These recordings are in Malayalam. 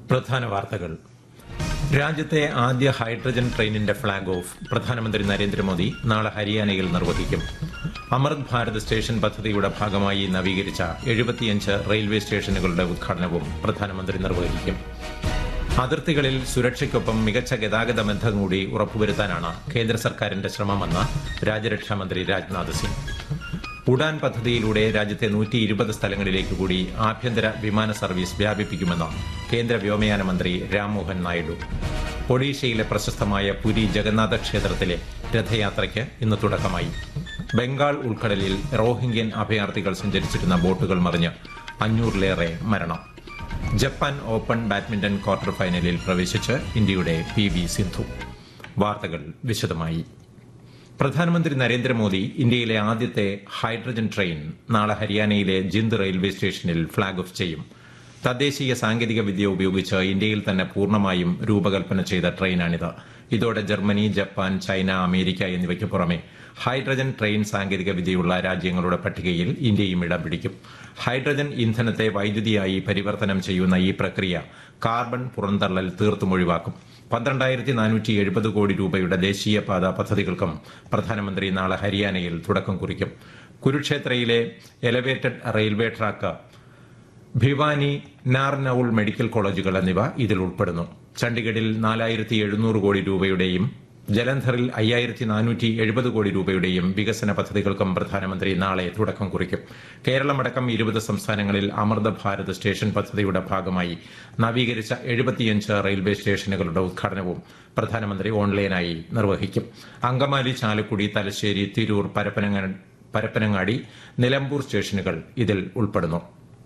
പ്രധാന വാർത്തകൾ രാജ്യത്തെ ആദ്യ ഹൈഡ്രജൻ ട്രെയിനിന്റെ ഫ്ളാഗ് ഓഫ് പ്രധാനമന്ത്രി നരേന്ദ്രമോദി നാളെ ഹരിയാനയിൽ നിർവഹിക്കും അമൃത് ഭാരത് സ്റ്റേഷൻ പദ്ധതിയുടെ ഭാഗമായി നവീകരിച്ച എഴുപത്തിയഞ്ച് റെയിൽവേ സ്റ്റേഷനുകളുടെ ഉദ്ഘാടനവും പ്രധാനമന്ത്രി നിർവഹിക്കും അതിർത്തികളിൽ സുരക്ഷയ്ക്കൊപ്പം മികച്ച ഗതാഗത ബന്ധം കൂടി ഉറപ്പുവരുത്താനാണ് കേന്ദ്ര സർക്കാരിന്റെ ശ്രമമെന്ന് രാജ്യരക്ഷാമന്ത്രി രാജ്നാഥ് സിംഗ് ഉഡാൻ പദ്ധതിയിലൂടെ രാജ്യത്തെ നൂറ്റി ഇരുപത് സ്ഥലങ്ങളിലേക്ക് കൂടി ആഭ്യന്തര വിമാന സർവീസ് വ്യാപിപ്പിക്കുമെന്ന് കേന്ദ്ര വ്യോമയാന മന്ത്രി രാംമോഹൻ നായിഡു ഒഡീഷയിലെ പ്രശസ്തമായ പുരി ജഗന്നാഥ ക്ഷേത്രത്തിലെ രഥയാത്രയ്ക്ക് ഇന്ന് തുടക്കമായി ബംഗാൾ ഉൾക്കടലിൽ റോഹിംഗ്യൻ അഭയാർത്ഥികൾ സഞ്ചരിച്ചിരുന്ന ബോട്ടുകൾ മറിഞ്ഞ് അഞ്ഞൂറിലേറെ മരണം ജപ്പാൻ ഓപ്പൺ ബാഡ്മിന്റൺ ക്വാർട്ടർ ഫൈനലിൽ പ്രവേശിച്ച് ഇന്ത്യയുടെ പി വി സിന്ധു വാർത്തകൾ വിശദമായി പ്രധാനമന്ത്രി നരേന്ദ്രമോദി ഇന്ത്യയിലെ ആദ്യത്തെ ഹൈഡ്രജൻ ട്രെയിൻ നാളെ ഹരിയാനയിലെ ജിന്ദ് റെയിൽവേ സ്റ്റേഷനിൽ ഫ്ളാഗ് ഓഫ് ചെയ്യും തദ്ദേശീയ സാങ്കേതിക വിദ്യ ഉപയോഗിച്ച് ഇന്ത്യയിൽ തന്നെ പൂർണ്ണമായും രൂപകൽപ്പന ചെയ്ത ട്രെയിനാണിത് ഇതോടെ ജർമ്മനി ജപ്പാൻ ചൈന അമേരിക്ക എന്നിവയ്ക്ക് പുറമെ ഹൈഡ്രജൻ ട്രെയിൻ സാങ്കേതിക വിദ്യയുള്ള രാജ്യങ്ങളുടെ പട്ടികയിൽ ഇന്ത്യയും ഇടം പിടിക്കും ഹൈഡ്രജൻ ഇന്ധനത്തെ വൈദ്യുതിയായി പരിവർത്തനം ചെയ്യുന്ന ഈ പ്രക്രിയ കാർബൺ പുറന്തള്ളൽ തീർത്തും ഒഴിവാക്കും പന്ത്രണ്ടായിരത്തി നാനൂറ്റി എഴുപത് കോടി രൂപയുടെ ദേശീയപാത പദ്ധതികൾക്കും പ്രധാനമന്ത്രി നാളെ ഹരിയാനയിൽ തുടക്കം കുറിക്കും കുരുക്ഷേത്രയിലെ elevated railway track Bhiwani Narnaul medical കോളേജുകൾ എന്നിവ ഇതിൽ ഉൾപ്പെടുന്നു ചണ്ഡിഗഡിൽ നാലായിരത്തി എഴുന്നൂറ് കോടി രൂപയുടെയും ജലന്ധറിൽ അയ്യായിരത്തി നാനൂറ്റി എഴുപത് കോടി രൂപയുടെയും വികസന പദ്ധതികൾക്കും പ്രധാനമന്ത്രി നാളെ തുടക്കം കുറിക്കും കേരളമടക്കം ഇരുപത് സംസ്ഥാനങ്ങളിൽ അമൃത ഭാരത് സ്റ്റേഷൻ പദ്ധതിയുടെ ഭാഗമായി നവീകരിച്ച എഴുപത്തിയഞ്ച് റെയിൽവേ സ്റ്റേഷനുകളുടെ ഉദ്ഘാടനവും പ്രധാനമന്ത്രി ഓൺലൈനായി നിർവഹിക്കും അങ്കമാലി ചാലക്കുടി തലശ്ശേരി തിരൂർ പരപ്പനങ്ങ- പരപ്പനങ്ങാടി നിലമ്പൂർ സ്റ്റേഷനുകൾ ഇതിൽ ഉൾപ്പെടുന്നു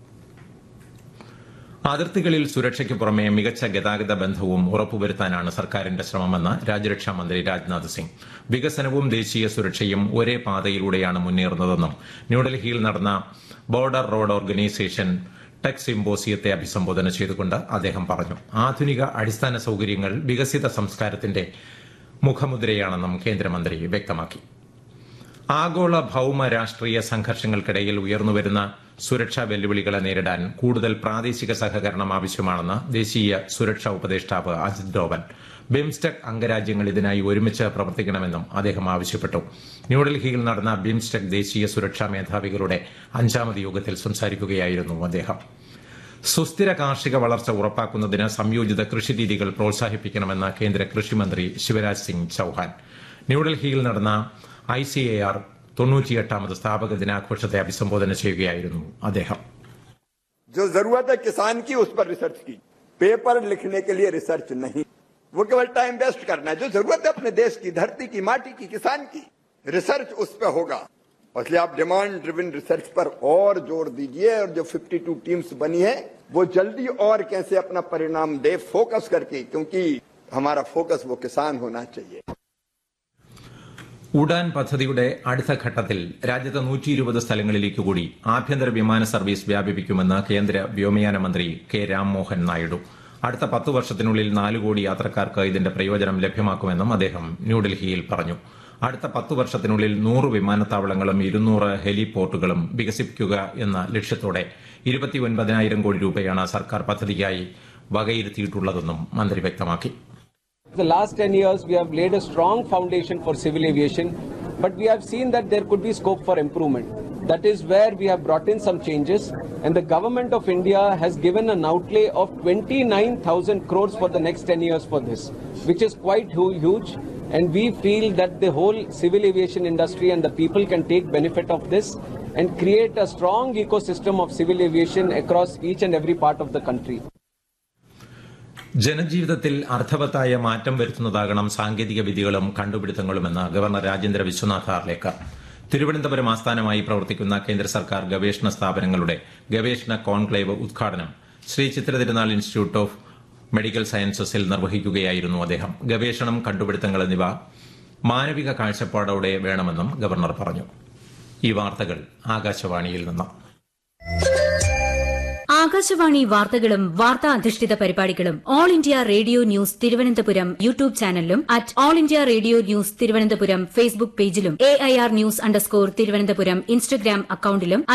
അതിർത്തികളിൽ സുരക്ഷയ്ക്ക് പുറമെ മികച്ച ഗതാഗത ബന്ധവും ഉറപ്പുവരുത്താനാണ് സർക്കാരിന്റെ ശ്രമമെന്ന് രാജ്യരക്ഷാ മന്ത്രി രാജ്നാഥ് സിംഗ് വികസനവും ദേശീയ സുരക്ഷയും ഒരേ പാതയിലൂടെയാണ് മുന്നേറുന്നതെന്നും ന്യൂഡൽഹിയിൽ നടന്ന ബോർഡർ റോഡ് ഓർഗനൈസേഷൻ ടെക് സിംബോസിയത്തെ അഭിസംബോധന ചെയ്തുകൊണ്ട് അദ്ദേഹം പറഞ്ഞു ആധുനിക അടിസ്ഥാന സൌകര്യങ്ങൾ വികസിത സംസ്കാരത്തിന്റെ മുഖമുദ്രയാണെന്നും കേന്ദ്രമന്ത്രി വ്യക്തമാക്കി ആഗോള ഭൌമ രാഷ്ട്രീയ സംഘർഷങ്ങൾക്കിടയിൽ ഉയർന്നുവരുന്ന സുരക്ഷാ വെല്ലുവിളികളെ നേരിടാൻ കൂടുതൽ പ്രാദേശിക സഹകരണം ആവശ്യമാണെന്ന് ദേശീയ സുരക്ഷാ ഉപദേഷ്ടാവ് അജിത് ഡോവൽ ബിംസ്റ്റെക് അംഗരാജ്യങ്ങൾ ഇതിനായി ഒരുമിച്ച് പ്രവർത്തിക്കണമെന്നും അദ്ദേഹം ആവശ്യപ്പെട്ടു ന്യൂഡൽഹിയിൽ നടന്ന ബിംസ്റ്റെക് ദേശീയ സുരക്ഷാ മേധാവികളുടെ അഞ്ചാമത് യോഗത്തിൽ സംസാരിക്കുകയായിരുന്നു അദ്ദേഹം സുസ്ഥിര കാർഷിക വളർച്ച ഉറപ്പാക്കുന്നതിന് സംയോജിത കൃഷിരീതികൾ പ്രോത്സാഹിപ്പിക്കണമെന്ന് കേന്ദ്ര കൃഷിമന്ത്രി ശിവരാജ് സിംഗ് ചൌഹാൻ ന്യൂഡൽഹിയിൽ നടന്ന ഐ സി എ ആർ തൊണ്ണൂറ്റിയെട്ടാമത് സ്ഥാപക ദിനാഘോഷത്തെ അഭിസംബോധന ചെയ്യുകയായിരുന്നു അദ്ദേഹം जो जरूरत है किसान की उस पर रिसर्च की पेपर लिखने के लिए रिसर्च नहीं वो केवल टाइम वेस्ट करना है जो जरूरत है अपने देश की धरती की माटी की किसान की रिसर्च उस पर होगा और इसलिए आप डिमांड ड्रिवन रिसर्च पर और जोर दीजिए और जो 52 टीम्स बनी है वो जल्दी और कैसे अपना परिणाम दे फोकस करके क्योंकि हमारा फोकस वो किसान होना चाहिए ഉഡാൻ പദ്ധതിയുടെ അടുത്ത ഘട്ടത്തിൽ രാജ്യത്തെ നൂറ്റി ഇരുപത് സ്ഥലങ്ങളിലേക്ക് കൂടി ആഭ്യന്തര വിമാന സർവീസ് വ്യാപിപ്പിക്കുമെന്ന് കേന്ദ്ര വ്യോമയാന മന്ത്രി കെ രാംമോഹൻ നായിഡു അടുത്ത പത്ത് വർഷത്തിനുള്ളിൽ നാല് കോടി യാത്രക്കാർക്ക് ഇതിന്റെ പ്രയോജനം ലഭ്യമാക്കുമെന്നും അദ്ദേഹം ന്യൂഡൽഹിയിൽ പറഞ്ഞു അടുത്ത പത്ത് വർഷത്തിനുള്ളിൽ നൂറ് വിമാനത്താവളങ്ങളും ഇരുന്നൂറ് ഹെലിപോർട്ടുകളും വികസിപ്പിക്കുക എന്ന ലക്ഷ്യത്തോടെ ഇരുപത്തിയൊൻപതിനായിരം കോടി രൂപയാണ് സർക്കാർ പദ്ധതിക്കായി വകയിരുത്തിയിട്ടുള്ളതെന്നും മന്ത്രി വ്യക്തമാക്കി The last 10 years, we have laid a strong foundation for civil aviation, but we have seen that there could be scope for improvement. That is where we have brought in some changes, and the government of India has given an outlay of 29,000 crores for the next 10 years for this, which is quite hu- huge. And we feel that the whole civil aviation industry and the people can take benefit of this and create a strong ecosystem of civil aviation across each and every part of the country. ജനജീവിതത്തിൽ അർത്ഥവത്തായ മാറ്റം വരുത്തുന്നതാകണം സാങ്കേതിക വിദ്യകളും കണ്ടുപിടുത്തങ്ങളുമെന്ന് ഗവർണർ രാജേന്ദ്ര വിശ്വനാഥ് ആർലേക്കർ തിരുവനന്തപുരം ആസ്ഥാനമായി പ്രവർത്തിക്കുന്ന കേന്ദ്ര സർക്കാർ ഗവേഷണ സ്ഥാപനങ്ങളുടെ ഗവേഷണ കോൺക്ലേവ് ഉദ്ഘാടനം ശ്രീ ചിത്ര തിരുനാൾ ഇൻസ്റ്റിറ്റ്യൂട്ട് ഓഫ് മെഡിക്കൽ സയൻസസിൽ നിർവഹിക്കുകയായിരുന്നു അദ്ദേഹം ഗവേഷണം കണ്ടുപിടുത്തങ്ങൾ എന്നിവ മാനവിക കാഴ്ചപ്പാടോടെ വേണമെന്നും ഗവർണർ പറഞ്ഞു ഈ വാർത്തകൾ ആകാശവാണിയിൽ നിന്ന് ആകാശവാണി വാർത്തകളും വാർത്താ അധിഷ്ഠിത പരിപാടികളും All India Radio news Thiruvananthapuram YouTube ചാനലിലും at All India Radio news Thiruvananthapuram Facebook പേജിലും A I R news underscore Thiruvananthapuram Instagram അക്കൌണ്ടിലും